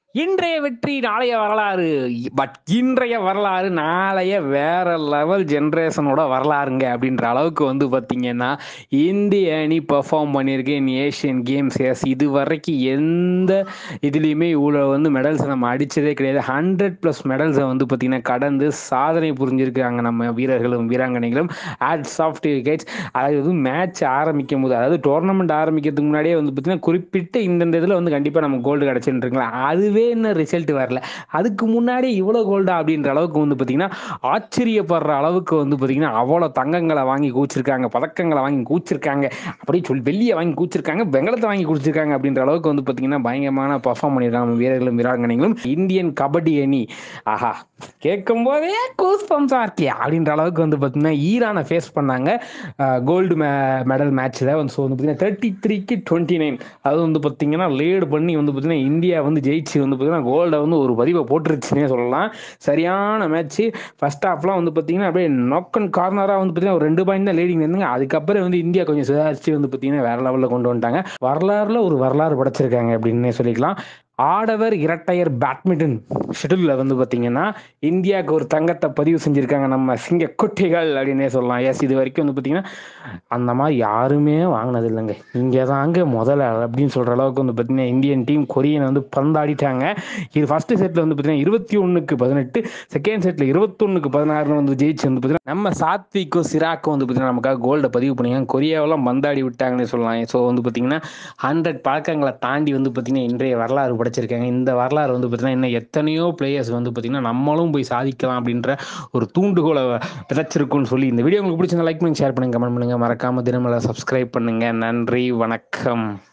இன்றைய வெற்றி நாளைய வரலாறு பட் இன்றைய வரலாறு நாளைய வேற லெவல் ஜென்ரேஷனோட வரலாறுங்க அப்படின்ற அளவுக்கு வந்து பார்த்தீங்கன்னா இந்திய அணி பெர்ஃபார்ம் பண்ணியிருக்கு இன் ஏஷியன் கேம்ஸ் எஸ் இது வரைக்கும் எந்த இதுலேயுமே இவ்வளோ வந்து மெடல்ஸ் நம்ம அடித்ததே கிடையாது ஹண்ட்ரட் ப்ளஸ் மெடல்ஸை வந்து பார்த்திங்கன்னா கடந்து சாதனை புரிஞ்சிருக்காங்க நம்ம வீரர்களும் வீராங்கனைகளும் ஆட் சாஃப்ட் விக்கெட்ஸ் அதாவது மேட்ச் ஆரம்பிக்கும் போது அதாவது டோர்னமெண்ட் ஆரம்பிக்கிறதுக்கு முன்னாடியே வந்து பார்த்திங்கன்னா குறிப்பிட்ட இந்தந்த இதில் வந்து கண்டிப்பாக நம்ம கோல்டு கிடச்சிருக்குங்களா அதுவே இன்னும் ரிசல்ட் வரல அதுக்கு முன்னாடி இவ்வளோ கோல்டா அப்படின்ற அளவுக்கு வந்து பார்த்திங்கன்னா ஆச்சரியப்படுற அளவுக்கு வந்து பார்த்திங்கன்னா அவ்வளோ தங்கங்களை வாங்கி கூச்சிருக்காங்க பதக்கங்களை வாங்கி கூச்சிருக்காங்க அப்படியே சொல்லி வெள்ளியை வாங்கி கூச்சிருக்காங்க வெங்கலத்தை வாங்கி குடிச்சிருக்காங்க அப்படின்ற அளவுக்கு வந்து பார்த்திங்கன்னா பயங்கரமான பர்ஃபார்ம் பண்ணியிருக்காங்க நம்ம வீரர்களும் வீராங்கனைகளும் இந்தியன் கபடி அணி ஆஹா கேட்கும் போதே கூஸ் பம்ஸாக இருக்கியா அப்படின்ற அளவுக்கு வந்து பார்த்திங்கன்னா ஈரானை ஃபேஸ் பண்ணாங்க கோல்டு மே மெடல் மேட்ச்சில் வந்து ஸோ வந்து பார்த்திங்கன்னா தேர்ட்டி த்ரீக்கு டுவெண்ட்டி நைன் அது வந்து பார்த்திங்கன்னா லேடு பண்ணி வந்து பார்த்திங்கன்னா இந்தியா வந்து ஜெயிச்சு வந்து பார்த்திங்கன்னா கோல்டை வந்து ஒரு பதிவை போட்டுருச்சுன்னே சொல்லலாம் சரியான மேட்ச்சு ஃபர்ஸ்ட் ஹாஃப்லாம் வந்து பார்த்திங்கன்னா அப்படியே நொக் அண்ட் கார்னராக வந்து பார்த்திங்கன்னா ஒரு ரெண்டு பாயிண்ட் தான் லீடிங் இருந்தாங்க அதுக்கப்புறம் வந்து இந்தியா கொஞ்சம் சுதாரிச்சு வந்து பார்த்திங்கன்னா வேற லெவலில் கொண்டு வந்துட்டாங்க வரலாறுல ஒரு வரலாறு படைச்சிருக்காங்க அப்படின்னே சொல்லிக்கலாம் ஆடவர் இரட்டையர் பேட்மிண்டன் ஷெடியூலில் வந்து பார்த்தீங்கன்னா இந்தியாவுக்கு ஒரு தங்கத்தை பதிவு செஞ்சுருக்காங்க நம்ம சிங்க குட்டிகள் அப்படின்னே சொல்லலாம் எஸ் இது வரைக்கும் வந்து பார்த்தீங்கன்னா அந்த மாதிரி யாருமே வாங்கினது இல்லைங்க இங்கே தாங்க முதல்ல அப்படின்னு சொல்கிற அளவுக்கு வந்து பார்த்தீங்கன்னா இந்தியன் டீம் கொரியனை வந்து பந்தாடிட்டாங்க இது ஃபஸ்ட்டு செட்டில் வந்து பார்த்தீங்கன்னா இருபத்தி ஒன்றுக்கு பதினெட்டு செகண்ட் செட்டில் இருபத்தொன்னுக்கு பதினாறுன்னு வந்து ஜெயிச்சு வந்து பார்த்தீங்கன்னா நம்ம சாத்விக்கும் சிராக்கும் வந்து பார்த்தீங்கன்னா நமக்காக கோல்டை பதிவு பண்ணிங்க கொரியாவெல்லாம் பந்தாடி விட்டாங்கன்னு சொல்லலாம் ஸோ வந்து பார்த்தீங்கன்னா ஹண்ட்ரட் பழக்கங்களை தாண்டி வந்து பார்த்தீங்கன்னா இன்றைய வரலாறு படைச்சிருக்காங்க இந்த வரலாறு வந்து பார்த்தீங்கன்னா இன்னும் எத்தனையோ பிளேயர்ஸ் வந்து பார்த்தீங்கன்னா நம்மளும் போய் சாதிக்கலாம் அப்படின்ற ஒரு தூண்டுகோலை விதைச்சிருக்குன்னு சொல்லி இந்த வீடியோ உங்களுக்கு பிடிச்சிருந்தா லைக் பண்ணி ஷேர் பண்ணுங்க கமெண்ட் பண்ணுங்க மறக்காம தினமலை சப்ஸ்கிரைப் பண்ணுங்க நன்றி வணக்கம்